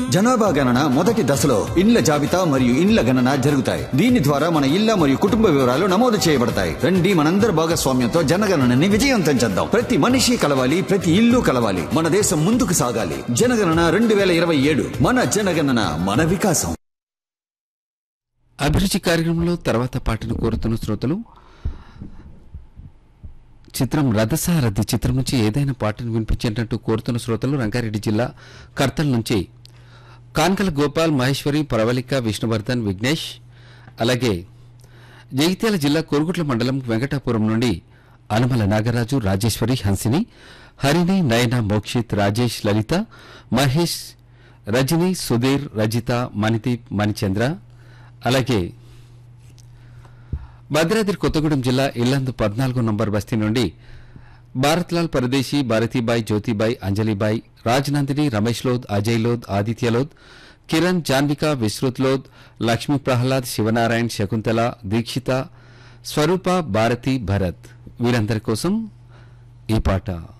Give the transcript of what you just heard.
జనాభా గణన మొదటి దశలో ఇండ్ల జాబితా మరియు ఇండ్ల గణన జరుగుతాయి దీని ద్వారా మన ఇళ్ల మరియు కుటుంబ వివరాలు నమోదు చేయబడతాయి రండి మనందరి భాగస్వామ్యంతో జనగణనని విజయవంతం చేద్దాం ప్రతి మనిషి కలవాలి ప్రతి ఇల్లు కలవాలి మన దేశం ముందుకు సాగాలి జనగణన రెండు వేల ఇరవై ఏడు మన జనగణన మన వికాసం అభిరుచి కార్యక్రమంలో తర్వాత పాటను కోరుతున్న శ్రోతలు చిత్రం రథసారథి చిత్రం నుంచి ఏదైనా పాటను వినిపించేటట్టు కోరుతున్న శ్రోతలు రంగారెడ్డి జిల్లా కర్తల్ నుంచి కాన్కల గోపాల్ మహేశ్వరి ప్రవళిక విష్ణువర్ధన్ విఘ్నేష్ అలాగే జగిత్యాల జిల్లా కోరుగుట్ల మండలం వెంకటాపురం నుండి అనుమల నాగరాజు రాజేశ్వరి హంసిని హరిణి నయన మోక్షిత్ రాజేష్ లలిత మహేష్ రజని సుధీర్ రజిత మణిదీప్ మణిచంద్ర అలాగే భద్రాద్రి కొత్తగూడెం జిల్లా ఇల్లందు పద్నాలుగు నంబర్ బస్తీ నుండి భారత్లాల్ పరదేశీ భారతీబాయ్ జ్యోతిబాయ్ అంజలిబాయ్ రాజ్నందిని రమేష్ లోద్ అజయ్ లోద్ ఆదిత్య లోద్ కిరణ్ జాన్విక విశ్రుత్ లోద్ లక్ష్మీ ప్రహ్లాద్ శివనారాయణ్ శకుంతల దీక్షిత స్వరూప భారతి భరత్ వీరందరి కోసం ఈ పాట